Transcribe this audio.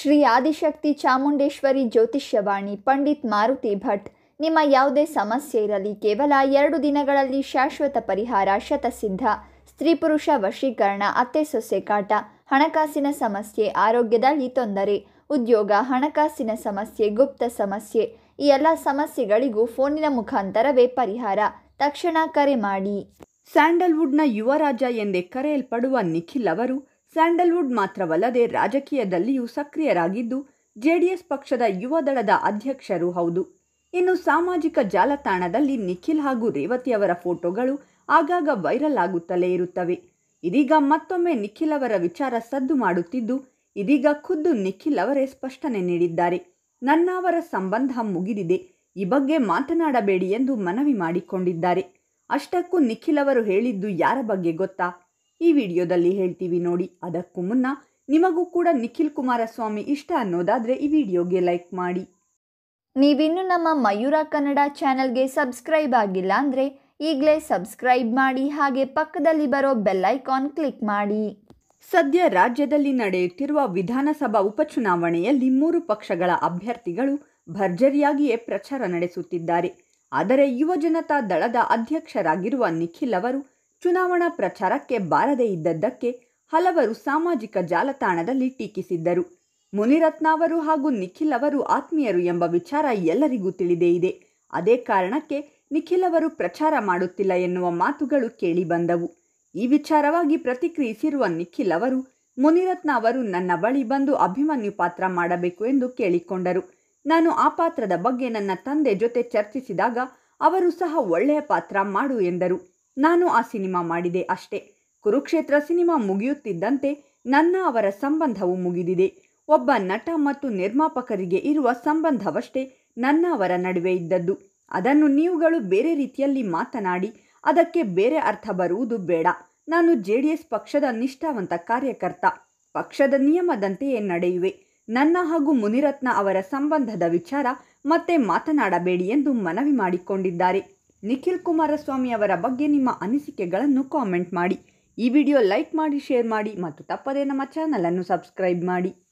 ಶ್ರೀ ಆದಿಶಕ್ತಿ ಚಾಮುಂಡೇಶ್ವರಿ ಜ್ಯೋತಿಷ್ಯವಾಣಿ ಪಂಡಿತ್ ಮಾರುತಿ ಭಟ್ ನಿಮ್ಮ ಯಾವುದೇ ಸಮಸ್ಯೆ ಇರಲಿ ಕೇವಲ ಎರಡು ದಿನಗಳಲ್ಲಿ ಶಾಶ್ವತ ಪರಿಹಾರ ಶತಸಿದ್ಧ ಸ್ತ್ರೀ ಪುರುಷ ವಶೀಕರಣ ಅತ್ತೆ ಸೊಸೆ ಕಾಟ ಹಣಕಾಸಿನ ಸಮಸ್ಯೆ ಆರೋಗ್ಯದಲ್ಲಿ ತೊಂದರೆ ಉದ್ಯೋಗ ಹಣಕಾಸಿನ ಸಮಸ್ಯೆ ಗುಪ್ತ ಸಮಸ್ಯೆ ಈ ಎಲ್ಲ ಸಮಸ್ಯೆಗಳಿಗೂ ಫೋನಿನ ಮುಖಾಂತರವೇ ಪರಿಹಾರ ತಕ್ಷಣ ಕರೆ ಮಾಡಿ ಸ್ಯಾಂಡಲ್ವುಡ್ನ ಯುವರಾಜ ಎಂದೇ ಕರೆಯಲ್ಪಡುವ ನಿಖಿಲ್ ಅವರು ಸ್ಯಾಂಡಲ್ವುಡ್ ಮಾತ್ರವಲ್ಲದೆ ರಾಜಕೀಯದಲ್ಲಿಯೂ ಸಕ್ರಿಯರಾಗಿದ್ದು ಜೆಡಿಎಸ್ ಪಕ್ಷದ ಯುವದಳದ ಅಧ್ಯಕ್ಷರೂ ಹೌದು ಇನ್ನು ಸಾಮಾಜಿಕ ಜಾಲತಾಣದಲ್ಲಿ ನಿಖಿಲ್ ಹಾಗೂ ರೇವತಿ ಅವರ ಫೋಟೋಗಳು ಆಗಾಗ ವೈರಲ್ ಆಗುತ್ತಲೇ ಇರುತ್ತವೆ ಇದೀಗ ಮತ್ತೊಮ್ಮೆ ನಿಖಿಲ್ ಅವರ ವಿಚಾರ ಸದ್ದು ಮಾಡುತ್ತಿದ್ದು ಇದೀಗ ಖುದ್ದು ನಿಖಿಲ್ ಅವರೇ ಸ್ಪಷ್ಟನೆ ನೀಡಿದ್ದಾರೆ ನನ್ನ ಅವರ ಸಂಬಂಧ ಮುಗಿದಿದೆ ಈ ಬಗ್ಗೆ ಮಾತನಾಡಬೇಡಿ ಎಂದು ಮನವಿ ಮಾಡಿಕೊಂಡಿದ್ದಾರೆ ಅಷ್ಟಕ್ಕೂ ನಿಖಿಲ್ ಅವರು ಹೇಳಿದ್ದು ಯಾರ ಬಗ್ಗೆ ಗೊತ್ತಾ ಈ ವಿಡಿಯೋದಲ್ಲಿ ಹೇಳ್ತೀವಿ ನೋಡಿ ಅದಕ್ಕೂ ಮುನ್ನ ನಿಮಗೂ ಕೂಡ ನಿಖಿಲ್ ಕುಮಾರಸ್ವಾಮಿ ಇಷ್ಟ ಅನ್ನೋದಾದರೆ ಈ ವಿಡಿಯೋಗೆ ಲೈಕ್ ಮಾಡಿ ನೀವಿನ್ನು ನಮ್ಮ ಮಯೂರ ಕನ್ನಡ ಚಾನೆಲ್ಗೆ ಸಬ್ಸ್ಕ್ರೈಬ್ ಆಗಿಲ್ಲ ಅಂದರೆ ಈಗಲೇ ಸಬ್ಸ್ಕ್ರೈಬ್ ಮಾಡಿ ಹಾಗೆ ಪಕ್ಕದಲ್ಲಿ ಬರೋ ಬೆಲ್ ಐಕಾನ್ ಕ್ಲಿಕ್ ಮಾಡಿ ಸದ್ಯ ರಾಜ್ಯದಲ್ಲಿ ನಡೆಯುತ್ತಿರುವ ವಿಧಾನಸಭಾ ಉಪಚುನಾವಣೆಯಲ್ಲಿ ಮೂರು ಪಕ್ಷಗಳ ಅಭ್ಯರ್ಥಿಗಳು ಭರ್ಜರಿಯಾಗಿಯೇ ಪ್ರಚಾರ ನಡೆಸುತ್ತಿದ್ದಾರೆ ಆದರೆ ಯುವ ಜನತಾ ದಳದ ಅಧ್ಯಕ್ಷರಾಗಿರುವ ನಿಖಿಲ್ ಅವರು ಚುನಾವಣಾ ಪ್ರಚಾರಕ್ಕೆ ಬಾರದೇ ಇದ್ದದ್ದಕ್ಕೆ ಹಲವರು ಸಾಮಾಜಿಕ ಜಾಲತಾಣದಲ್ಲಿ ಟೀಕಿಸಿದ್ದರು ಮುನಿರತ್ನ ಅವರು ಹಾಗೂ ನಿಖಿಲ್ ಅವರು ಆತ್ಮೀಯರು ಎಂಬ ವಿಚಾರ ಎಲ್ಲರಿಗೂ ತಿಳಿದೇ ಇದೆ ಅದೇ ಕಾರಣಕ್ಕೆ ನಿಖಿಲ್ ಅವರು ಪ್ರಚಾರ ಮಾಡುತ್ತಿಲ್ಲ ಎನ್ನುವ ಮಾತುಗಳು ಕೇಳಿಬಂದವು ಈ ವಿಚಾರವಾಗಿ ಪ್ರತಿಕ್ರಿಯಿಸಿರುವ ನಿಖಿಲ್ ಅವರು ಮುನಿರತ್ನ ಅವರು ನನ್ನ ಬಳಿ ಬಂದು ಅಭಿಮನ್ಯು ಪಾತ್ರ ಮಾಡಬೇಕು ಎಂದು ಕೇಳಿಕೊಂಡರು ನಾನು ಆ ಪಾತ್ರದ ಬಗ್ಗೆ ನನ್ನ ತಂದೆ ಜೊತೆ ಚರ್ಚಿಸಿದಾಗ ಅವರು ಸಹ ಒಳ್ಳೆಯ ಪಾತ್ರ ಮಾಡು ಎಂದರು ನಾನು ಆ ಸಿನಿಮಾ ಮಾಡಿದೆ ಅಷ್ಟೇ ಕುರುಕ್ಷೇತ್ರ ಸಿನಿಮಾ ಮುಗಿಯುತ್ತಿದ್ದಂತೆ ನನ್ನ ಅವರ ಸಂಬಂಧವು ಮುಗಿದಿದೆ ಒಬ್ಬ ನಟ ಮತ್ತು ನಿರ್ಮಾಪಕರಿಗೆ ಇರುವ ಸಂಬಂಧವಷ್ಟೇ ನನ್ನ ಅವರ ನಡುವೆ ಇದ್ದದ್ದು ಅದನ್ನು ನೀವುಗಳು ಬೇರೆ ರೀತಿಯಲ್ಲಿ ಮಾತನಾಡಿ ಅದಕ್ಕೆ ಬೇರೆ ಅರ್ಥ ಬರುವುದು ಬೇಡ ನಾನು ಜೆ ಡಿ ಎಸ್ ಪಕ್ಷದ ನಿಷ್ಠಾವಂತ ಕಾರ್ಯಕರ್ತ ಪಕ್ಷದ ನಿಯಮದಂತೆಯೇ ನಡೆಯುವೆ ನನ್ನ ಹಾಗೂ ಮುನಿರತ್ನ ಅವರ ಸಂಬಂಧದ ವಿಚಾರ ಮತ್ತೆ ಮಾತನಾಡಬೇಡಿ ಎಂದು ಮನವಿ ಮಾಡಿಕೊಂಡಿದ್ದಾರೆ ನಿಖಿಲ್ ಕುಮಾರಸ್ವಾಮಿ ಅವರ ಬಗ್ಗೆ ನಿಮ್ಮ ಅನಿಸಿಕೆಗಳನ್ನು ಕಾಮೆಂಟ್ ಮಾಡಿ ಈ ವಿಡಿಯೋ ಲೈಕ್ ಮಾಡಿ ಶೇರ್ ಮಾಡಿ ಮತ್ತು ತಪ್ಪದೇ ನಮ್ಮ ಚಾನಲನ್ನು ಸಬ್ಸ್ಕ್ರೈಬ್ ಮಾಡಿ